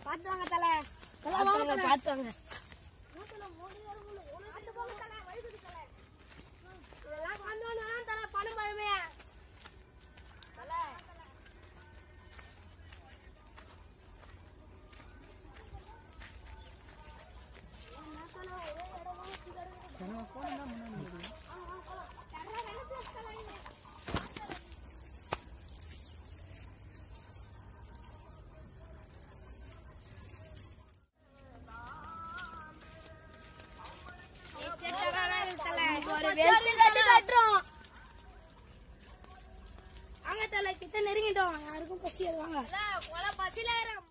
பாத்து வாங்க தல தல, வாங்க தல. பாத்து வாங்க இதெல்லாம் வந்தோன்னா தல பணம் பழமே தல ஒரு வெளுத்து கட்டி கட்டுறோம் வாங்க தல கிட்ட நெருங்கிட்டோம் யாருக்கும் பசி வாங்க கொலை பசியில இருக்கிறோம்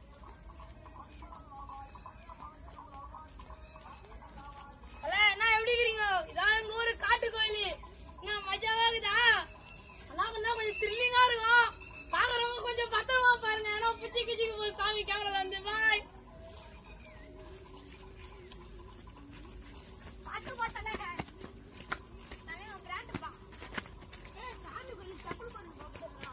அல என்ன எப்படி இருக்கிறீங்க இதான் எங்க ஊரு காட்டு கோயில் என்ன மஜாவா இருக்குதா ஆனா கொஞ்சம் கொஞ்சம் த்ரில்லிங்கா இருக்கும் பாக்குறவங்க கொஞ்சம் பத்திரமா பாருங்க ஏன்னா புச்சி கிச்சிக்கு போய் சாமி கேமரா வந்து பாய் பாத்து போ தல தலைவன் பிராண்ட் பா ஏய் சாமி கோயில் செப்பல் பண்ணி போட்டுறா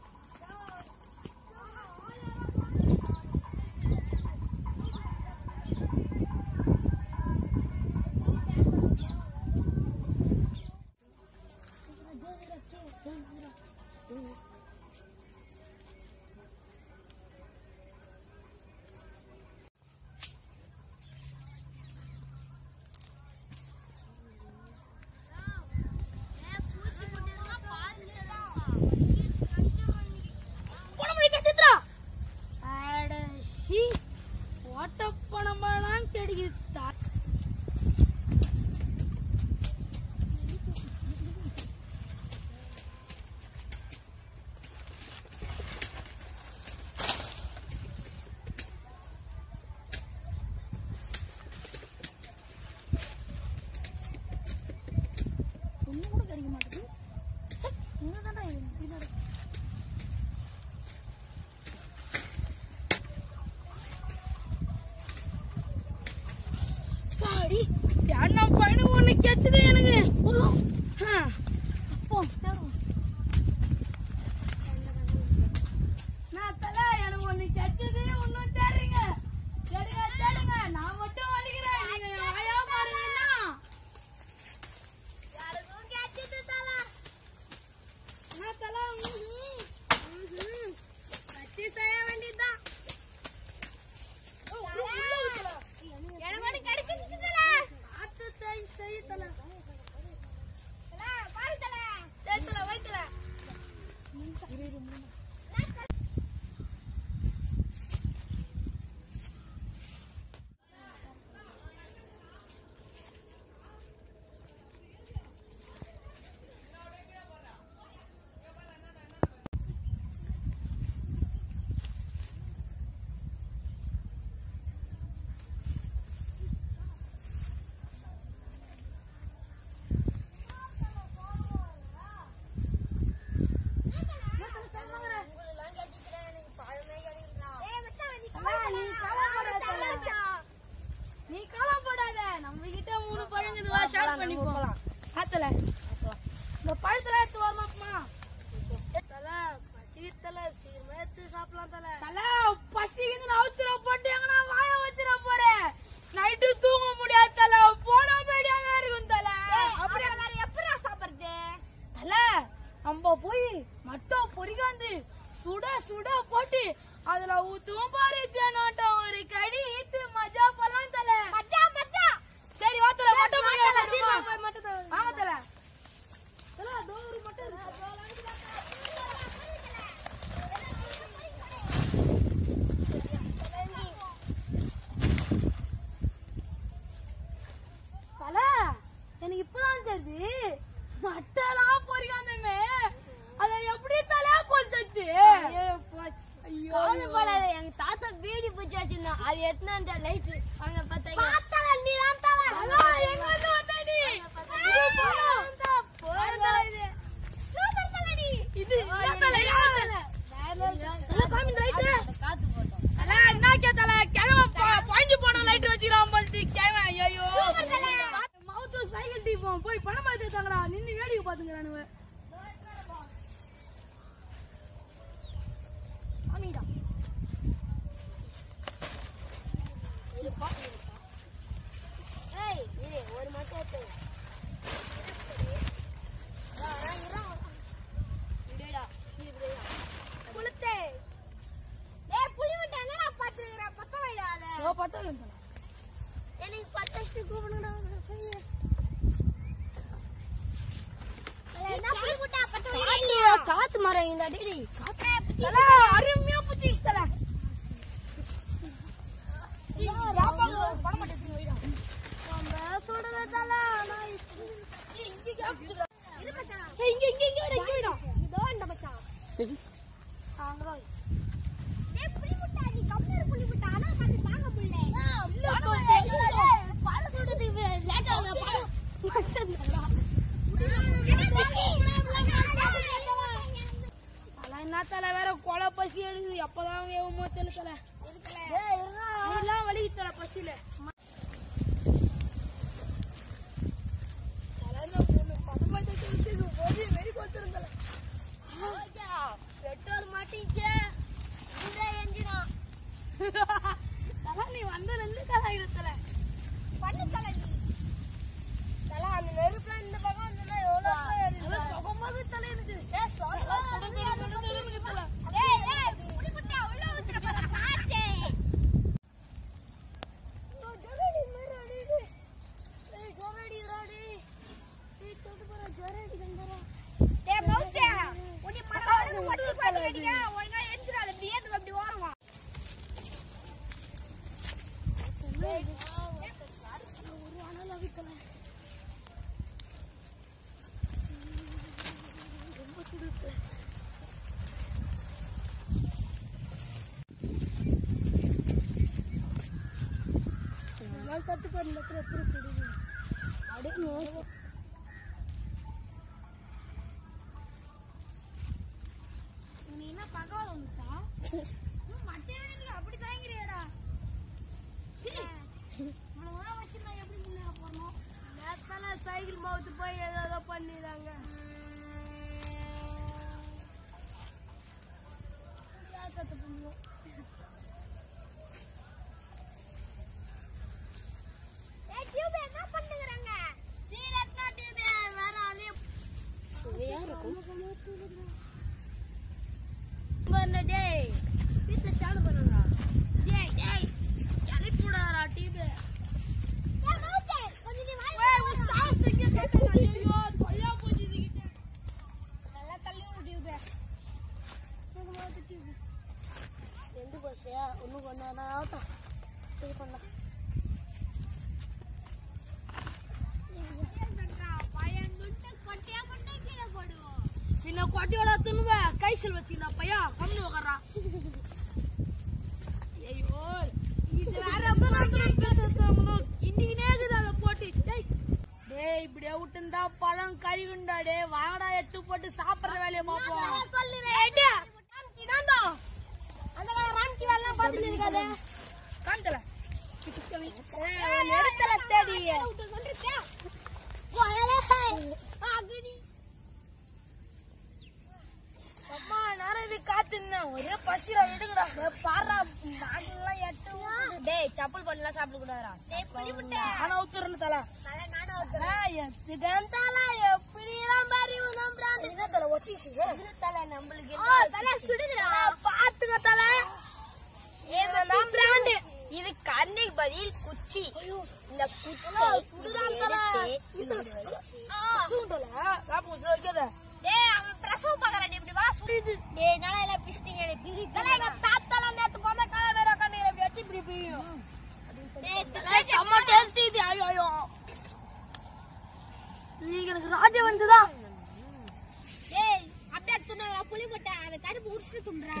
பணமழை கட்டுத்துறா அட ஷீ ஓட்ட பணமெல்லாம் கிடைக்குது தா- ஒண்ணு கூட கிடைக்க மாட்டேங்குது ச்சே, இங்கதான்டா இருக்கு, பின்னாடி. பாடி என்ன பையனு ஒண்ணு கிடைச்சது எனக்கு போதும் ஆ, அப்போ தேடுவோம். நான் தல எனக்கு ஒண்ணு கிடைச்சது ஒண்ணும் தேடுறீங்க தேடுங்க தேடுங்க நான் மட்டும் வலிக்கிறேன் நீங்க வாயா பாருங்கன்னா யாருக்கும் கேட்டது தல நான் தல ம்ஹும். ம்ஹும். கட்டி செய்ய வேண்டியதுதான் எனக்கு ஒண்ணு கிடைச்சிருச்சு தல ஆத்து தாய் செய் தல தல பாரு தல சரி தல வை தல நீ கவலைப்படாத நம்ம கிட்ட மூணு பழங்குது வா ஷேர் பண்ணிப்போம் ஆத்தல இந்த பழத்துல எடுத்து வரமாப்பா தல பசித்தல சீக்கிரமா எடுத்து சாப்பிடலாம் தல தல பசிக்குது அவுச்சுர போட்டு எங்கனா வாய வச்சிர போறேன் நைட்டு தூங்க முடியாது தல போன பேடியாவே இருக்கும் தல அப்படியே வேற எப்படா சாப்பிடுறது தல நம்ம போய் மட்டும் பொறிகாந்து சுட சுட போட்டு அதுல ஊத்துவோம் பாரு தேனாட்டம் ஒரு கடி ஈத்து மஜா பண்ணலாம் தல மச்சான் மச்சான் சரி வா தல மட்டும் வா தல, சீக்கிரம் போய் போய் மட்டும் தல. வாங்க தல தல அதோ ஒரு மட்டும் இருக்கு. தல எனக்கு இப்பதான் தெரியுது மட்டெல்லாம் பொறிக்காந்தமே அத எப்படி தலையா பொறுத்தது ஐயோ கவலைப்படாத எங்க தாத்தா பீடி பூச்சி வச்சிருந்தான் அது எத்தனை லைட் அங்க பார்த்தா பார்த்தல நீ தான் தல தல எங்க வந்து வந்த நீ இது என்ன தலையா தல காமி லைட் காத்து போட்டோம் தல என்ன கே தல கிழமை பாஞ்சு போன லைட் வச்சிராம பல்டி கிழமை ஐயோ மவுத்து சைக்கிள் டீப்போம் போய் பணம் பார்த்து தாங்கடா நின்னு வேடிக்கை பாத்துங்கறானுவ காமிடா மரம் இந்த அடி தல அருமையா புச்சிச்சு தல பணம் மாட்டேன் வைடா சுடுவதால இங்க கேப்டுடா இரு மச்சான் ஏய் இங்க இங்க இங்க வைடா இங்க வைடா இதோ இந்த மச்சான் அங்கதான் டேய் புலி முட்டை நீ கம்மியா புலி முட்டை ஆனா கண்டு தாங்க முடியல பால சுடுது லேட் ஆகுது பால தல என்ன தல வேற கொலை பசி எடுக்குது எப்பதான் வேகுமோ தெரியல தல நீலாம் வலி தல பசியில தல இந்த பொண்ணு பணம் பார்த்து குடிச்சது போது வெறி கொடுத்துரும் தல பெட்ரோல் மாட்டிச்சு இந்த என்ஜினா தல நீ வந்ததுல இருந்து தல இருத்தல பண்ணு தலை நீ தலை அந்த நெருப்புல இந்த பக்கம் வந்தா எவ்வளவு சுகமாவே தல எனக்கு ஏய் சொல்ல சுட சுட சுட சுட இருக்கு தல ஏய் ஏய் புடி புடி உள்ள ஊத்துற பாரு காத்தே ஓ ஜரடி மரடி ஏய் ஜரடி ராடி ஏய் தொட்டு போற ஜரடி கண்டரா டேய் மௌத்தே உனி மரவட வச்சு பாருடியா ஒழுங்கா எந்திரால பியது அப்படி ஓரமா நான் தட்டு பாரு இந்த இடத்துல எப்படி சுடுது அப்படியே நீ என்ன பகவால வந்துட்டா மட்டே நீ அப்படி தாங்கிறியடா உனக்கு வச்சு நான் எப்படி முன்னேற போறோம் நேத்தால சைக்கிள் மவுத்து போய் ஏதோ பண்ணிடுறாங்க யார் தத்து பண்ணுவோம் ஏய் டியூப் என்ன பண்ணுங்கறாங்க சீரத்னா டியூப் வேற ஆளே சுவையா இருக்கும் பண்ண டேய் வீட்ல சாடு பண்ணுங்க டேய் டேய் எழுப்பிவிடாரா டிவி ஏய் மௌத்தே கொஞ்சம் நீ வாய் ஏய் ஒரு சாப்பிட்டு இங்கே கேட்டேன் ஐயோ கொய்யா போச்சு இதுக்கிட்ட நல்லா தள்ளி விடு டியூப் எனக்கு மௌத்து டியூப் ரெண்டு பஸ்ஸையா ஒன்று கொண்டு வந்தா ஆகட்டும் இது பண்ணலாம் பையன் துண்டு கொட்டையா கொண்டே கீழே போடுவோம் பின்ன கொட்டியோட துணுவ கைசல் வச்சுக்கினா பையா கம்மி உக்காரா ஐயோ இது வேற இன்னைக்கு நேக்குது அதை போட்டு டேய் டேய் இப்படியே விட்டுந்தா பழம் கறிகுண்டா டே வாங்கடா எடுத்து போட்டு சாப்பிடுற வேலையை பார்ப்போம் சொல்லுவேன் அந்த ராம்கி வேலை பார்த்துட்டு இருக்காதே காந்தல எடுத்தல தேடி அம்மா நேரம் இது காத்துன்னு ஒரே பசிரா எடுங்கடா பாரா மாடெல்லாம் எட்டு டேய் சப்பல் பண்ணலாம் சாப்பிட கூடாதா டேய் புளி முட்டை ஆனா ஊத்துறேன்னு தலை தலை நானும் ஊத்துறேன் ஏய், எத்துட்டேன் தலை எப்படிலாம் பாரு நம் பிராண்ட் என்ன தலை வச்சிச்சு இது தலை நம்மளுக்கு தலை சுடுதுடா பாத்துக்க தலை நம் பிராண்ட் இது கண்ணைக்கு பதில் குச்சி இந்த குச்சி சுடுதான் தல. டேய் அவன் பிரசவ பாக்குறான் இப்படி வா சுடுது டேய் நல்லா எல்லாம் பிஸ்டிங்க தலை எங்க தாத்தால நேத்து கொண்ட கால வேற கண்ணையில இப்படி வச்சு இப்படி பிரியும் டேய் தலை செம்ம டேஸ்ட் இது ஐயோ ஐயோ நீங்க எனக்கு ராஜா வந்துதா டேய் அப்படியே துணை புளி போட்ட அந்த கருப்பு உருட்டு துன்றா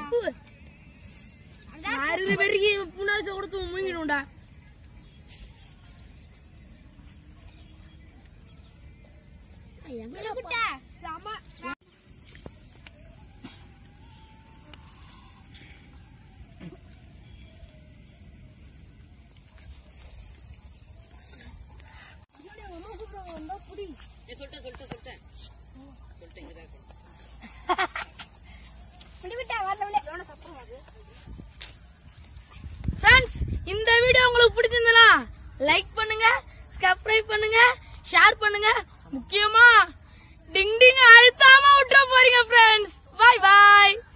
அறுது பெருகி முன்னாடி கொடுத்து முங்கிடும்டா புளி போட்ட செம புளி விட்டா வரல எவன சத்தம் வருது ஃப்ரெண்ட்ஸ் இந்த வீடியோ உங்களுக்கு பிடிச்சிருந்தா லைக் பண்ணுங்க சப்ஸ்கிரைப் பண்ணுங்க ஷேர் பண்ணுங்க முக்கியமா டிங் டிங் அழுத்தாம விட்டுற போறீங்க ஃப்ரெண்ட்ஸ் பாய் பாய்